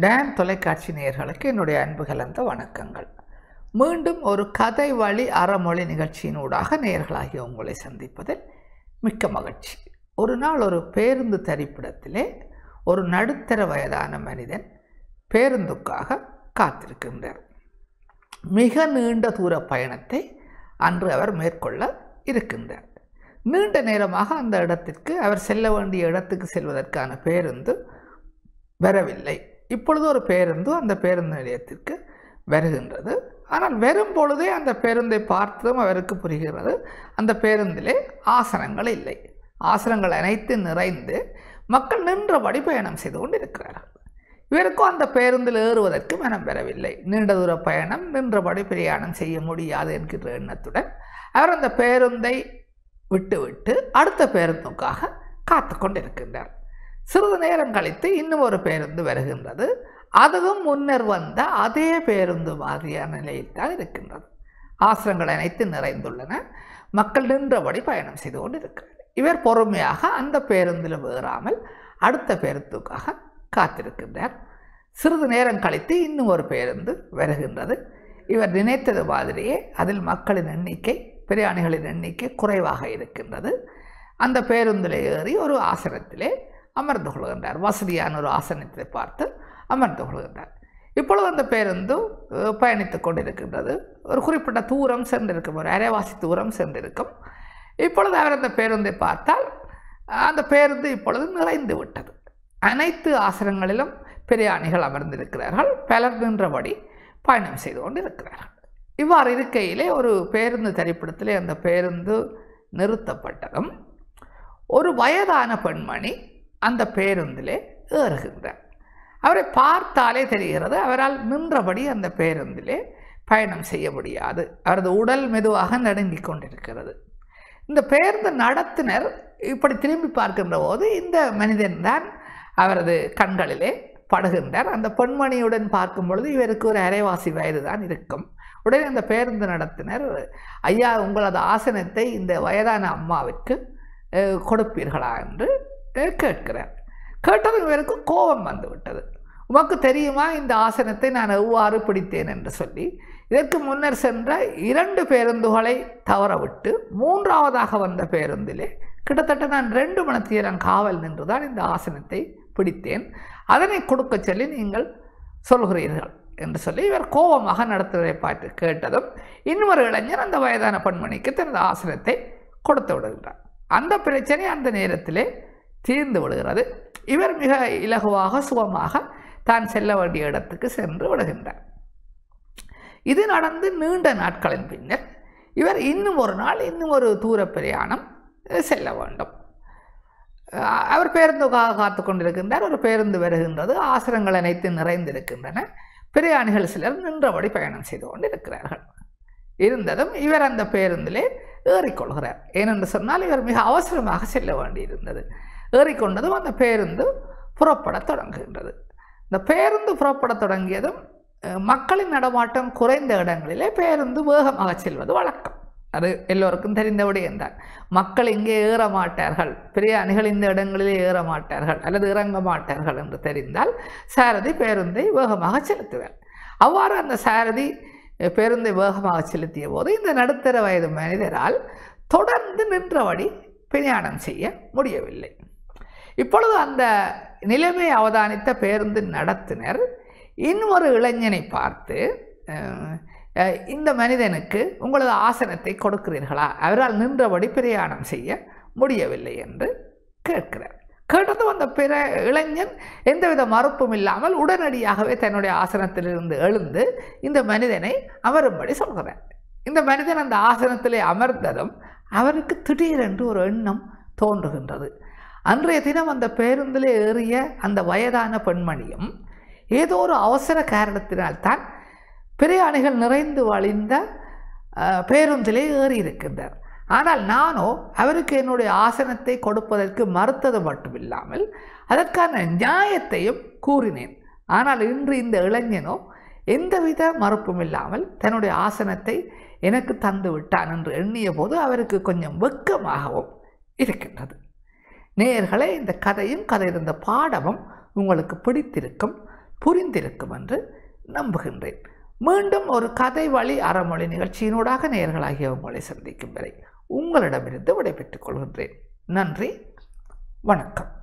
tan தொலைக்காட்சி நேயர்களுக்கு என்னுடைய அன்பு கலந்த வணக்கங்கள் மீண்டும் ஒரு கதை வழி அறமொழி நிகழ்ச்சியினூடாக நேயர்களாகிய உங்களை சந்திப்பதில் மிக்க மகிழ்ச்சி ஒரு நாள் ஒரு பேருந்து தரிப்பிடத்திலே ஒரு நடுத்தர வயதான மனிதன் பேருந்துக்காக காத்திருக்கின்றார் மிக நீண்ட தூர பயணத்தை அன்று அவர் மேற்கொள்ள இருக்கின்றார் நீண்ட நேரமாக அந்த இடத்திற்கு அவர் செல்ல வேண்டிய இடத்துக்கு செல்வதற்கான பேருந்து வரவில்லை இப்பொழுது ஒரு பேருந்து அந்த பேருந்து நிலையத்திற்கு வருகின்றது ஆனால் வரும் பொழுதே அந்த பேருந்தை பார்த்ததும் அவருக்கு புரிகிறது அந்த பேருந்திலே ஆசனங்கள் இல்லை ஆசனங்கள் அனைத்து நிறைந்து மக்கள் நின்றபடி பயணம் செய்து கொண்டிருக்கிறார்கள் இவருக்கும் அந்த பேருந்தில் ஏறுவதற்கு மனம் பெறவில்லை நீண்ட தூர பயணம் நின்றபடி பிரயாணம் செய்ய முடியாது என்கிற எண்ணத்துடன் அவர் அந்த பேருந்தை விட்டுவிட்டு அடுத்த பேருந்துக்காக காத்து கொண்டிருக்கின்றார் சிறிது நேரம் கழித்து இன்னும் ஒரு பேருந்து வருகின்றது அதுவும் முன்னர் வந்த அதே பேருந்து மாதிரியான நிலையில் தான் இருக்கின்றது ஆசிரங்கள் அனைத்து நிறைந்துள்ளன மக்கள் நின்றபடி பயணம் செய்து கொண்டிருக்கிறார் இவர் பொறுமையாக அந்த பேருந்தில் வேறாமல் அடுத்த பேருந்துக்காக காத்திருக்கின்றார் சிறிது நேரம் கழித்து இன்னும் ஒரு பேருந்து வருகின்றது இவர் நினைத்தது மாதிரியே அதில் மக்களின் எண்ணிக்கை பிரயாணிகளின் எண்ணிக்கை குறைவாக இருக்கின்றது அந்த பேருந்தில் ஏறி ஒரு ஆசனத்திலே அமர்ந்து கொள்கின்றார் வசதியான ஒரு ஆசனத்தை பார்த்து அமர்ந்து கொள்கின்றார் இப்பொழுது அந்த பேருந்து பயணித்து கொண்டிருக்கின்றது ஒரு குறிப்பிட்ட தூரம் சென்றிருக்கும் ஒரு அரைவாசி தூரம் சென்றிருக்கும் இப்பொழுது அவர் அந்த பேருந்தை பார்த்தால் அந்த பேருந்து இப்பொழுது நிறைந்து விட்டது அனைத்து ஆசனங்களிலும் பிரயாணிகள் அமர்ந்திருக்கிறார்கள் பலர் நின்றபடி பயணம் செய்து கொண்டு இருக்கிறார்கள் இவ்வாறு இருக்கையிலே ஒரு பேருந்து திரைப்படத்திலே அந்த பேருந்து நிறுத்தப்பட்டதும் ஒரு வயதான பெண்மணி அந்த பேருந்திலே ஏறுகின்றார் அவரை பார்த்தாலே தெரிகிறது அவரால் நின்றபடி அந்த பேருந்திலே பயணம் செய்ய முடியாது அவரது உடல் மெதுவாக நடுங்கிக் கொண்டிருக்கிறது இந்த பேருந்து நடத்துனர் இப்படி திரும்பி பார்க்கின்ற போது இந்த மனிதன்தான் அவரது கண்களிலே படுகின்றார் அந்த பெண்மணியுடன் பார்க்கும் பொழுது இவருக்கு ஒரு அரைவாசி வயது தான் இருக்கும் உடனே அந்த பேருந்து நடத்தினர் ஐயா உங்களது ஆசனத்தை இந்த வயதான அம்மாவிற்கு கொடுப்பீர்களா என்று கேட்கிறார் கேட்டதும் இவருக்கு கோபம் வந்து விட்டது உமக்கு தெரியுமா இந்த ஆசனத்தை நான் எவ்வாறு பிடித்தேன் என்று சொல்லி இதற்கு முன்னர் சென்ற இரண்டு பேருந்துகளை தவறவிட்டு மூன்றாவதாக வந்த பேருந்திலே கிட்டத்தட்ட நான் ரெண்டு மணத்தீரம் காவல் நின்று தான் இந்த ஆசனத்தை பிடித்தேன் அதனை கொடுக்க சொல்லி நீங்கள் சொல்கிறீர்கள் என்று சொல்லி இவர் கோபமாக நடத்துவதை பார்த்து கேட்டதும் இன்னொரு இளைஞர் அந்த வயதான பெண்மணிக்கு தனது ஆசனத்தை கொடுத்து விடுகிறார் அந்த பிரச்சனை அந்த நேரத்திலே தீர்ந்து விடுகிறது இவர் மிக இலகுவாக சுகமாக தான் செல்ல வேண்டிய இடத்துக்கு சென்று விடுகின்றார் இது நடந்து நீண்ட நாட்களின் பின்னர் இவர் இன்னும் ஒரு நாள் இன்னும் ஒரு தூர பிரயாணம் செல்ல வேண்டும் அவர் பேருந்துக்காக காத்து கொண்டிருக்கின்றார் ஒரு பேருந்து வருகின்றது ஆசிரங்கள் அனைத்து நிறைந்திருக்கின்றன பிரயாணிகள் சிலர் நின்றபடி பயணம் செய்து கொண்டிருக்கிறார்கள் இருந்ததும் இவர் அந்த பேருந்திலே ஏறிக்கொள்கிறார் ஏனென்று சொன்னால் இவர் மிக அவசரமாக செல்ல வேண்டியிருந்தது ஏறிக்கொண்டதும் அந்த பேருந்து புறப்பட தொடங்குகின்றது இந்த பேருந்து புறப்பட தொடங்கியதும் மக்களின் நடமாட்டம் குறைந்த இடங்களிலே பேருந்து வேகமாக செல்வது வழக்கம் அது எல்லோருக்கும் தெரிந்த விடயம்தான் மக்கள் இங்கே ஏற மாட்டார்கள் பிரயாணிகள் இந்த இடங்களிலே ஏற மாட்டார்கள் அல்லது இறங்க மாட்டார்கள் என்று தெரிந்தால் சாரதி பேருந்தை வேகமாக செலுத்துவார் அவ்வாறு அந்த சாரதி பேருந்தை வேகமாக செலுத்திய போது இந்த நடுத்தர வயது மனிதரால் தொடர்ந்து நின்றபடி பிரயாணம் செய்ய முடியவில்லை இப்பொழுது அந்த நிலைமை அவதானித்த பேருந்து நடத்துனர் இன்னொரு இளைஞனை பார்த்து இந்த மனிதனுக்கு உங்களது ஆசனத்தை கொடுக்கிறீர்களா அவரால் நின்றபடி பிரயாணம் செய்ய முடியவில்லை என்று கேட்கிறார் கேட்டதும் அந்த பிற இளைஞன் எந்தவித மறுப்பும் இல்லாமல் உடனடியாகவே தன்னுடைய ஆசனத்திலிருந்து எழுந்து இந்த மனிதனை அமரும்படி சொல்கிறார் இந்த மனிதன் அந்த ஆசனத்திலே அமர்ந்ததும் அவருக்கு திடீரென்று ஒரு எண்ணம் தோன்றுகின்றது அன்றைய தினம் அந்த பேருந்திலே ஏறிய அந்த வயதான பெண்மணியும் ஏதோ ஒரு அவசர காரணத்தினால்தான் பிரயாணிகள் நிறைந்து வழிந்த பேருந்திலே ஏறி இருக்கின்றார் ஆனால் நானோ அவருக்கு என்னுடைய ஆசனத்தை கொடுப்பதற்கு மறுத்தது மட்டுமில்லாமல் அதற்கான நியாயத்தையும் கூறினேன் ஆனால் இன்று இந்த இளைஞனோ எந்தவித மறுப்பும் இல்லாமல் தன்னுடைய ஆசனத்தை எனக்கு தந்து விட்டான் என்று எண்ணிய போது அவருக்கு கொஞ்சம் வெக்கமாகவும் இருக்கின்றது நேயர்களே இந்த கதையும் கதை இருந்த பாடமும் உங்களுக்கு பிடித்திருக்கும் புரிந்திருக்கும் என்று நம்புகின்றேன் மீண்டும் ஒரு கதை வழி அறமொழி நிகழ்ச்சியினூடாக நேர்களாகிய உங்களை சந்திக்கும் வரை உங்களிடமிருந்து விடைபெற்றுக் கொள்கின்றேன் நன்றி வணக்கம்